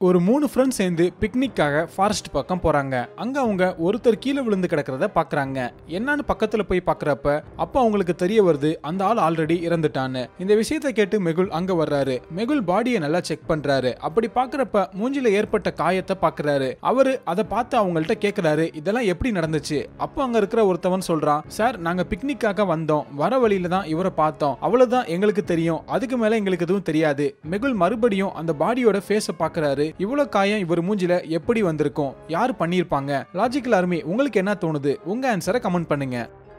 ஒரு மூணு ஃப்ரெண்ட்ஸ் சேர்ந்து பிக்னிக்காக ஃபாரஸ்ட் பக்கம் போறாங்க அங்க அவங்க ஒருத்தர் கீழே விழுந்து கிடக்கிறத பாக்குறாங்க என்னன்னு பக்கத்துல போய் பாக்குறப்ப அப்ப அவங்களுக்கு தெரிய வருது அந்த ஆள் ஆல்ரெடி இறந்துட்டான்னு இந்த விஷயத்தை கேட்டு மெகுல் அங்க வர்றாரு மெகுல் பாடியை நல்லா செக் பண்றாரு அப்படி பாக்குறப்ப மூஞ்சில ஏற்பட்ட காயத்தை பாக்குறாரு அவரு அதை பார்த்து அவங்கள்ட்ட கேக்குறாரு இதெல்லாம் எப்படி நடந்துச்சு அப்ப அங்க இருக்கிற ஒருத்தவன் சொல்றான் சார் நாங்க பிக்னிக்காக வந்தோம் வர வழியில தான் இவரை பார்த்தோம் அவ்வளவுதான் எங்களுக்கு தெரியும் அதுக்கு மேல எங்களுக்கு எதுவும் தெரியாது மெகுல் மறுபடியும் அந்த பாடியோட ஃபேஸை பாக்குறாரு இவ்வளவு காயம் இவர் மூஞ்சில எப்படி வந்திருக்கும் யார் பண்ணியிருப்பாங்க லாஜிக்கல் ஆர்மி உங்களுக்கு என்ன தோணுது உங்க ஆன்சரை கமெண்ட் பண்ணுங்க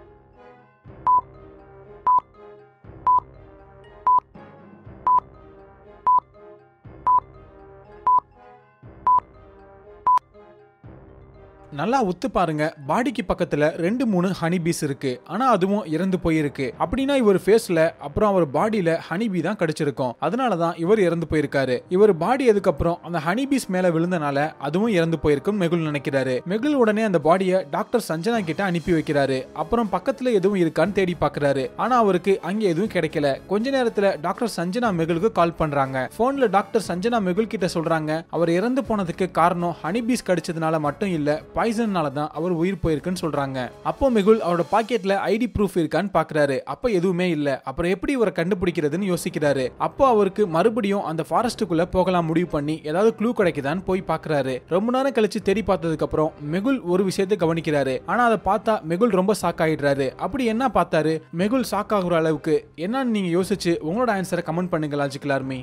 நல்லா உத்து பாருங்க பாடிக்கு பக்கத்துல ரெண்டு மூணு ஹனி பீஸ் இருக்கு ஆனா அதுவும் இறந்து போயிருக்கு அப்படின்னா இவர் ஃபேஸ்ல அப்புறம் அவர் பாடியில ஹனி பீ தான் கடிச்சிருக்கும் அதனால தான் இவர் இறந்து போயிருக்காரு இவர் பாடி அதுக்கப்புறம் அந்த ஹனி பீஸ் மேல விழுந்தனால அதுவும் இறந்து போயிருக்கும் மெகுல் நினைக்கிறாரு மெகுல் உடனே அந்த பாடியை டாக்டர் சஞ்சனா கிட்ட அனுப்பி வைக்கிறாரு அப்புறம் பக்கத்துல எதுவும் இருக்கான்னு தேடி பாக்குறாரு ஆனா அவருக்கு அங்க எதுவும் கிடைக்கல கொஞ்ச நேரத்துல டாக்டர் சஞ்சனா மெகுலுக்கு கால் பண்றாங்க போன்ல டாக்டர் சஞ்சனா மெகுல் கிட்ட சொல்றாங்க அவர் இறந்து போனதுக்கு காரணம் ஹனி பீஸ் கடிச்சதுனால மட்டும் இல்ல பாய்சன்னால தான் அவர் உயிர் போயிருக்குன்னு சொல்றாங்க அப்போ மெகுல் அவரோட பாக்கெட்ல ஐடி ப்ரூஃப் இருக்கான்னு பாக்குறாரு அப்ப எதுவுமே இல்ல அப்புறம் எப்படி இவரை கண்டுபிடிக்கிறதுன்னு யோசிக்கிறாரு அப்போ அவருக்கு மறுபடியும் அந்த ஃபாரஸ்ட்டுக்குள்ள போகலாம் முடிவு பண்ணி ஏதாவது க்ளூ கிடைக்குதான்னு போய் பாக்குறாரு ரொம்ப நேரம் கழிச்சு தேடி பார்த்ததுக்கு அப்புறம் மெகுல் ஒரு விஷயத்தை கவனிக்கிறாரு ஆனா அதை பார்த்தா மெகுல் ரொம்ப ஷாக் ஆயிடுறாரு அப்படி என்ன பார்த்தாரு மெகுல் ஷாக் ஆகுற அளவுக்கு என்னன்னு நீங்க யோசிச்சு உங்களோட ஆன்சரை கமெண்ட் பண்ணுங்க லாஜிக்கல் ஆர்மி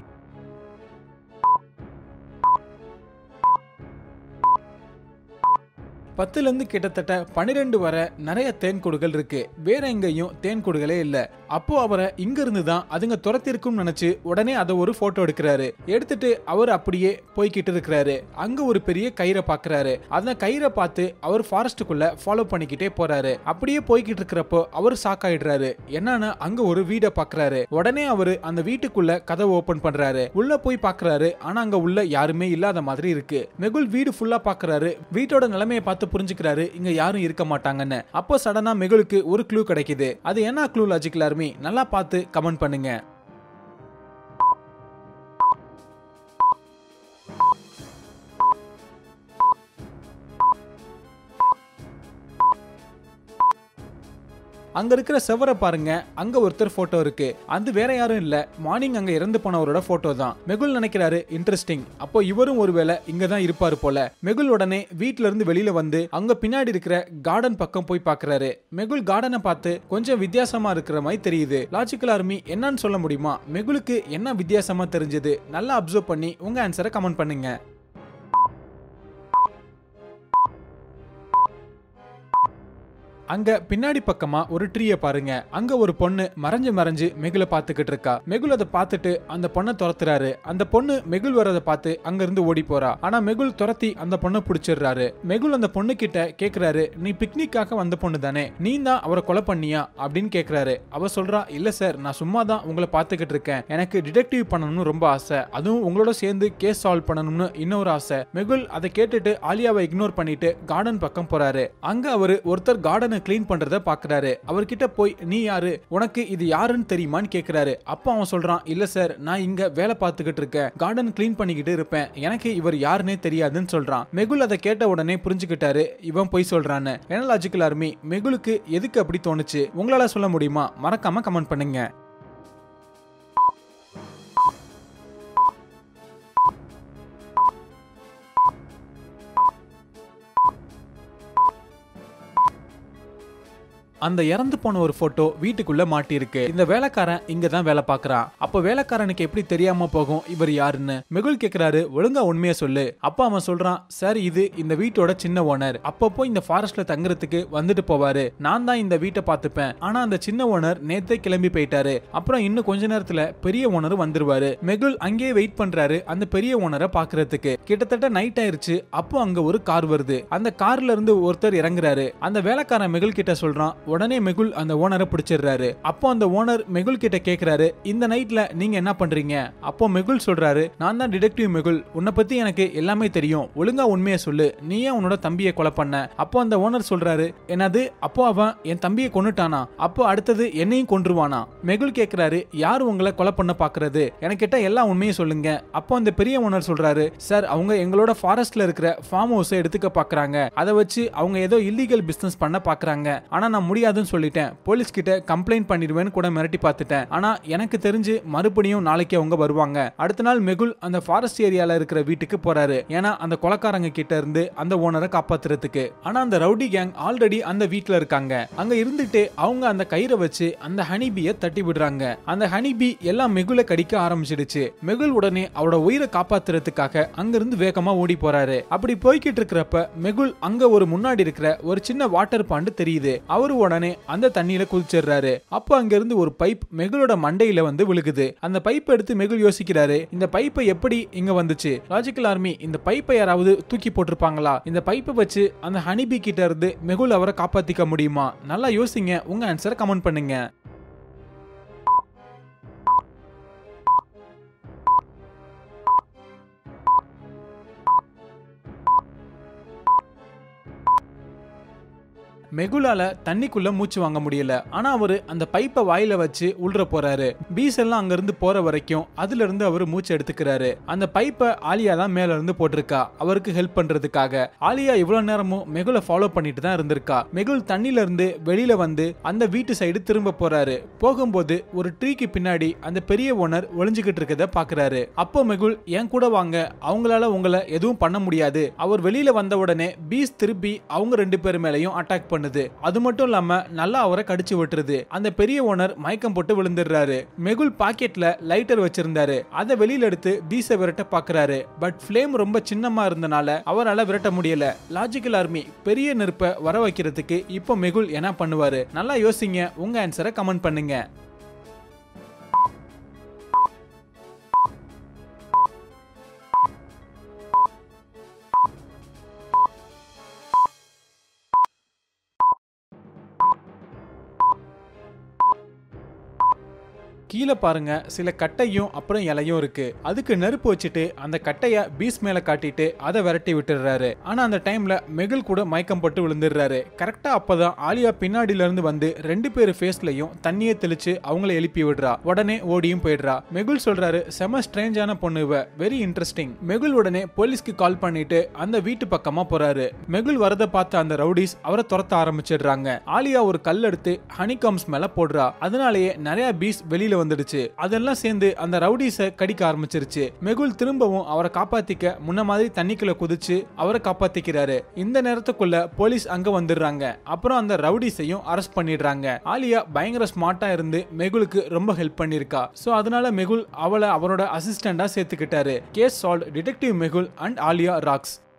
பத்துல இருந்து கிட்டத்தட்ட பன்னிரெண்டு வரை நிறைய தேன்கூடுகள் இருக்கு வேற எங்கேயும் தேன்கூடுகளே இல்ல அப்போ அவரை இங்க இருந்து தான் அதுங்க துரத்திருக்கும் நினைச்சு உடனே அதை ஒரு போட்டோ எடுக்கிறாரு எடுத்துட்டு அவர் அப்படியே போய்கிட்டு இருக்கிறாரு அங்க ஒரு பெரிய கயிறை பாக்குறாரு அந்த கயிறை பார்த்து அவர் ஃபாரஸ்ட்டுக்குள்ள ஃபாலோ பண்ணிக்கிட்டே போறாரு அப்படியே போய்கிட்டு இருக்கிறப்போ அவர் ஷாக் ஆயிடுறாரு என்னன்னா அங்க ஒரு வீடை பாக்குறாரு உடனே அவரு அந்த வீட்டுக்குள்ள கதவை ஓபன் பண்றாரு உள்ள போய் பாக்குறாரு ஆனா அங்க உள்ள யாருமே இல்லாத மாதிரி இருக்கு மெகுல் வீடு ஃபுல்லா பாக்குறாரு வீட்டோட நிலைமையை பார்த்து புரிஞ்சுக்கிறாரு இங்க யாரும் இருக்க மாட்டாங்கன்னு அப்போ சடனா மெகுலுக்கு ஒரு க்ளூ கிடைக்குது அது என்ன க்ளூ லாஜிக்கல் ஆர்மி நல்லா பார்த்து கமெண்ட் பண்ணுங்க அங்க இருக்கிற செவரை பாருங்க அங்க ஒருத்தர் போட்டோ இருக்கு அது வேற யாரும் இல்ல மார்னிங் அங்க இறந்து போனவரோட போட்டோ தான் மெகுல் நினைக்கிறாரு இன்ட்ரெஸ்டிங் அப்போ இவரும் ஒருவேளை இங்க தான் இருப்பாரு போல மெகுல் உடனே வீட்ல இருந்து வெளியில வந்து அங்க பின்னாடி இருக்கிற கார்டன் பக்கம் போய் பாக்குறாரு மெகுல் கார்டனை பார்த்து கொஞ்சம் வித்தியாசமா இருக்கிற மாதிரி தெரியுது லாஜிக்கல் ஆர்மி என்னன்னு சொல்ல முடியுமா மெகுலுக்கு என்ன வித்தியாசமா தெரிஞ்சது நல்லா அப்சர்வ் பண்ணி உங்க ஆன்சரை கமெண்ட் பண்ணுங்க அங்க பின்னாடி பக்கமா ஒரு ட்ரீய பாருங்க அங்க ஒரு பொண்ணு மறைஞ்சு மறைஞ்சு மெகுல பாத்துக்கிட்டு இருக்கா மெகுல் அதை பார்த்துட்டு அந்த பொண்ணை துரத்துறாரு அந்த பொண்ணு மெகுல் வரதை பார்த்து அங்க இருந்து ஓடி போறா ஆனா மெகுல் துரத்தி அந்த பொண்ணை பிடிச்சிடுறாரு மெகுல் அந்த பொண்ணு கிட்ட கேக்குறாரு நீ பிக்னிக்காக வந்த பொண்ணு தானே நீ தான் அவரை கொலை பண்ணியா அப்படின்னு கேக்குறாரு அவ சொல்றா இல்ல சார் நான் சும்மா தான் உங்களை பாத்துக்கிட்டு இருக்கேன் எனக்கு டிடெக்டிவ் பண்ணணும்னு ரொம்ப ஆசை அதுவும் உங்களோட சேர்ந்து கேஸ் சால்வ் பண்ணணும்னு இன்னொரு ஆசை மெகுல் அதை கேட்டுட்டு ஆலியாவை இக்னோர் பண்ணிட்டு கார்டன் பக்கம் போறாரு அங்க அவரு ஒருத்தர் கார்டனை கிளீன் பண்றத பாக்குறாரு அவர்கிட்ட போய் நீ யாரு உனக்கு இது யாருன்னு தெரியுமான்னு கேக்குறாரு அப்ப அவன் சொல்றான் இல்ல சார் நான் இங்க வேலை பார்த்துக்கிட்டு இருக்கேன் கார்டன் கிளீன் பண்ணிக்கிட்டு இருப்பேன் எனக்கு இவர் யாருன்னே தெரியாதுன்னு சொல்றான் மெகுல் அதை கேட்ட உடனே புரிஞ்சுக்கிட்டாரு இவன் போய் சொல்றான்னு என்ன லாஜிக்கல் ஆர்மி மெகுலுக்கு எதுக்கு அப்படி தோணுச்சு உங்களால சொல்ல முடியுமா மறக்காம கமெண்ட் பண்ணுங்க அந்த இறந்து போன ஒரு போட்டோ வீட்டுக்குள்ள மாட்டியிருக்கு இந்த வேலைக்காரன் இங்க தான் வேலை பார்க்கறான் அப்ப வேலைக்காரனுக்கு எப்படி தெரியாம போகும் இவர் யாருன்னு மெகுல் கேக்குறாரு ஒழுங்கா உண்மையை சொல்லு அப்ப அவன் சொல்றான் சார் இது இந்த வீட்டோட சின்ன ஓனர் அப்பப்போ இந்த ஃபாரஸ்ட்ல தங்குறதுக்கு வந்துட்டு போவாரு நான் தான் இந்த வீட்டை பார்த்துப்பேன் ஆனா அந்த சின்ன ஓனர் நேத்தே கிளம்பி போயிட்டாரு அப்புறம் இன்னும் கொஞ்ச நேரத்துல பெரிய ஓனர் வந்துருவாரு மெகுல் அங்கேயே வெயிட் பண்றாரு அந்த பெரிய ஓனரை பாக்குறதுக்கு கிட்டத்தட்ட நைட் ஆயிருச்சு அப்போ அங்க ஒரு கார் வருது அந்த கார்ல இருந்து ஒருத்தர் இறங்குறாரு அந்த வேலைக்காரன் மெகுல் கிட்ட சொல்றான் உடனே மெகுல் அந்த ஓனரை பிடிச்சிடுறாரு அப்போ அந்த ஓனர் மெகுல் கிட்ட கேக்குறாரு இந்த நைட்ல நீங்க என்ன பண்றீங்க அப்போ மெகுல் சொல்றாரு நான் தான் டிடெக்டிவ் மெகுல் உன்னை பத்தி எனக்கு எல்லாமே தெரியும் ஒழுங்கா உண்மையை சொல்லு நீ ஏன் உன்னோட தம்பியை கொலை பண்ண அப்போ அந்த ஓனர் சொல்றாரு என்னது அப்போ அவன் என் தம்பியை கொன்னுட்டானா அப்போ அடுத்தது என்னையும் கொன்றுவானா மெகுல் கேக்குறாரு யார் உங்களை கொலை பண்ண பாக்குறது எனக்கிட்ட எல்லா உண்மையும் சொல்லுங்க அப்போ அந்த பெரிய ஓனர் சொல்றாரு சார் அவங்க எங்களோட ஃபாரஸ்ட்ல இருக்கிற ஃபார்ம் ஹவுஸை எடுத்துக்க பாக்குறாங்க அதை வச்சு அவங்க ஏதோ இல்லீகல் பிசினஸ் பண்ண பாக்குறாங்க ஆனா நான் முடியாதுன்னு சொல்லிட்டேன் போலீஸ் கிட்ட கம்ப்ளைண்ட் பண்ணிடுவேன்னு கூட மிரட்டி பார்த்துட்டேன் ஆனா எனக்கு தெரிஞ்சு மறுபடியும் நாளைக்கு அவங்க வருவாங்க அடுத்த நாள் மெகுல் அந்த ஃபாரஸ்ட் ஏரியால இருக்கிற வீட்டுக்கு போறாரு ஏன்னா அந்த கொலக்காரங்க கிட்ட இருந்து அந்த ஓனரை காப்பாத்துறதுக்கு ஆனா அந்த ரவுடி கேங் ஆல்ரெடி அந்த வீட்ல இருக்காங்க அங்க இருந்துட்டு அவங்க அந்த கயிறை வச்சு அந்த ஹனிபிய தட்டி விடுறாங்க அந்த ஹனிபி எல்லாம் மெகுல கடிக்க ஆரம்பிச்சிடுச்சு மெகுல் உடனே அவரோட உயிரை காப்பாத்துறதுக்காக அங்கிருந்து வேகமா ஓடி போறாரு அப்படி போய்கிட்டு இருக்கிறப்ப மெகுல் அங்க ஒரு முன்னாடி இருக்கிற ஒரு சின்ன வாட்டர் பாண்டு தெரியுது அவரு உடனே அந்த தண்ணியில குதிச்சிடுறாரு அப்போ அங்க இருந்து ஒரு பைப் மெகுலோட மண்டையில வந்து விழுகுது அந்த பைப் எடுத்து மெகுல் யோசிக்கிறாரு இந்த பைப்பை எப்படி இங்க வந்துச்சு லாஜிக்கல் ஆர்மி இந்த பைப்பை யாராவது தூக்கி போட்டிருப்பாங்களா இந்த பைப்பை வச்சு அந்த ஹனிபி கிட்ட இருந்து மெகுல் அவரை காப்பாத்திக்க முடியுமா நல்லா யோசிங்க உங்க ஆன்சரை கமெண்ட் பண்ணுங்க மெகுலால தண்ணிக்குள்ள மூச்சு வாங்க முடியல ஆனா அவரு அந்த பைப்பை வாயில வச்சு உள்ற போறாரு பீஸ் எல்லாம் அங்க இருந்து போற வரைக்கும் அதுல இருந்து அவரு மூச்சு எடுத்துக்கிறாரு அந்த பைப்பை ஆலியா தான் மேல இருந்து போட்டிருக்கா அவருக்கு ஹெல்ப் பண்றதுக்காக ஆலியா இவ்வளவு நேரமும் மெகுலை ஃபாலோ பண்ணிட்டு தான் இருந்திருக்கா மெகுல் தண்ணில இருந்து வெளியில வந்து அந்த வீட்டு சைடு திரும்ப போறாரு போகும்போது ஒரு ட்ரீக்கு பின்னாடி அந்த பெரிய ஓனர் ஒளிஞ்சுகிட்டு இருக்கத பாக்குறாரு அப்போ மெகுல் என் கூட வாங்க அவங்களால உங்களை எதுவும் பண்ண முடியாது அவர் வெளியில வந்த உடனே பீஸ் திருப்பி அவங்க ரெண்டு பேர் மேலயும் அட்டாக் பண்ணுது அது மட்டும் இல்லாம நல்லா அவரை கடிச்சு விட்டுருது அந்த பெரிய ஓனர் மயக்கம் போட்டு விழுந்துடுறாரு மெகுல் பாக்கெட்ல லைட்டர் வச்சிருந்தாரு அதை வெளியில எடுத்து பீஸை விரட்ட பாக்குறாரு பட் ஃப்ளேம் ரொம்ப சின்னமா இருந்தனால அவரால் விரட்ட முடியல லாஜிக்கல் ஆர்மி பெரிய நெருப்பை வர வைக்கிறதுக்கு இப்போ மெகுல் என்ன பண்ணுவாரு நல்லா யோசிங்க உங்க ஆன்சரை கமெண்ட் பண்ணுங்க கீழே பாருங்க சில கட்டையும் அப்புறம் இலையும் இருக்கு அதுக்கு நெருப்பு வச்சுட்டு அந்த கட்டைய பீஸ் மேல காட்டிட்டு அதை விரட்டி விட்டுறாரு ஆனா அந்த டைம்ல மெகுல் கூட மயக்கம் போட்டு விழுந்துடுறாரு கரெக்டா அப்பதான் ஆலியா பின்னாடில இருந்து வந்து ரெண்டு பேர் ஃபேஸ்லயும் தண்ணியை தெளிச்சு அவங்கள எழுப்பி விடுறா உடனே ஓடியும் போயிடுறா மெகுல் சொல்றாரு செம ஸ்ட்ரேஞ்சான பொண்ணு இவ வெரி இன்ட்ரெஸ்டிங் மெகுல் உடனே போலீஸ்க்கு கால் பண்ணிட்டு அந்த வீட்டு பக்கமா போறாரு மெகுல் வரத பார்த்த அந்த ரவுடிஸ் அவரை துரத்த ஆரம்பிச்சிடுறாங்க ஆலியா ஒரு கல் எடுத்து ஹனிகாம்ஸ் மேல போடுறா அதனாலேயே நிறைய பீஸ் வெளியில வந்துடுச்சு அதெல்லாம் சேர்ந்து அந்த ரவுடிஸ கடிக்க ஆரம்பிச்சிருச்சு மெகுல் திரும்பவும் அவரை காப்பாத்திக்க முன்ன மாதிரி தண்ணிக்குள்ள குதிச்சு அவரை காப்பாத்திக்கிறாரு இந்த நேரத்துக்குள்ள போலீஸ் அங்க வந்துடுறாங்க அப்புறம் அந்த ரவுடிஸையும் அரெஸ்ட் பண்ணிடுறாங்க ஆலியா பயங்கர ஸ்மார்ட்டா இருந்து மெகுலுக்கு ரொம்ப ஹெல்ப் பண்ணிருக்கா சோ அதனால மெகுல் அவளை அவரோட அசிஸ்டண்டா சேர்த்துக்கிட்டாரு case solve detective Mehul and Alia rocks